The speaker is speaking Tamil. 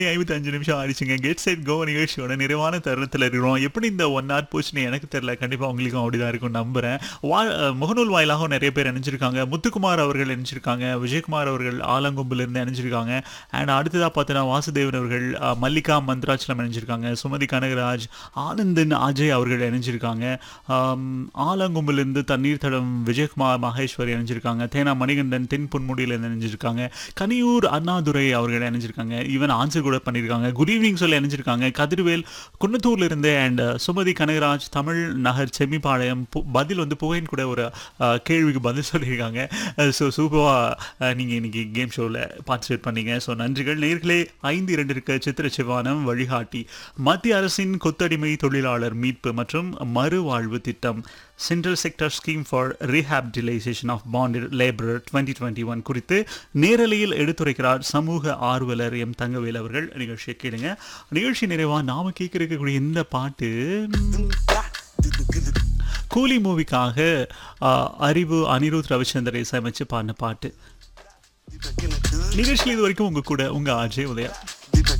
ஐம்பத்தி அஞ்சு நிமிஷம் ஆயிடுச்சுங்க கெட் செட் கோ நிகழ்ச்சியோட நிறைவான தருணத்தில் இருக்கிறோம் எப்படி இந்த ஒன் ஹவர் போச்சுன்னு எனக்கு தெரியல கண்டிப்பாக உங்களுக்கும் அப்படிதான் இருக்கும் நம்புறேன் வா அஹ் முகநூல் வாயிலாகவும் நிறைய பேர் நினைச்சிருக்காங்க முத்துக்குமார் அவர்கள் நினைச்சிருக்காங்க விஜயகுமார் அவர்கள் ஆலங்கொம்பிலிருந்து நினைச்சிருக்காங்க அண்ட் அடுத்ததாக பார்த்தீங்கன்னா வாசுதேவன் அவர்கள் அஹ், மல்லிகா மந்த்ராச்சலம் நினைச்சிருக்காங்க சுமதி கனகராஜ் ஆனந்தன் அஜய் அவர்கள் இணைஞ்சிருக்காங்க ஆம், ஆலங்கொம்பிலிருந்து தண்ணீர் தடம் விஜயகுமார் மகேஸ்வரி இணைஞ்சிருக்காங்க தேனா மணிகண்டன் தென் பொன்முடியில் இணைஞ்சிருக்காங்க கனியூர் அண்ணாதுரை அவர்கள் இணைஞ்சிருக்காங்க ஈவன் ஆன்சர் கூட பண்ணியிருக்காங்க குட் ஈவினிங் சொல்லி இணைஞ்சிருக்காங்க கதிர்வேல் குன்னத்தூர்ல இருந்து அண்ட் சுமதி கனகராஜ் தமிழ் நகர் செம்மிப்பாளையம் பு- பதில் வந்து புகையின் கூட ஒரு அஹ், கேள்விக்கு பதில் சொல்லியிருக்காங்க ஸோ சூப்பராக நீங்கள் இன்னைக்கு கேம் ஷோவில் பார்ட்டிசிபேட் பண்ணீங்க ஸோ நன்றிகள் நேர்களே ஐந்து இரண்டு இருக்க சித்திர சிவானம் வழிகாட்டி மத்திய அரசின் கொத்தடிமை தொழிலாளர் மீட்பு மற்றும் மறுவாழ்வு திட்டம் central sector scheme for rehabilitation of bond labourer twenty twenty one குறித்து நேரலையில் எடுத்துரைக்கிறார் சமூக ஆர்வலர் எம் தங்கவேல் அவர்கள் நிகழ்ச்சியை கேளுங்க நிகழ்ச்சி நிறைவா நாம கேட்க இருக்கக்கூடிய இந்த பாட்டு கூலி மூவிக்காக அறிவு அனிருத் ரவிச்சந்திர இசையமைச்சு பாடின பாட்டு நிகழ்ச்சியில் இது வரைக்கும் உங்க கூட உங்க ஆஜய் உதயா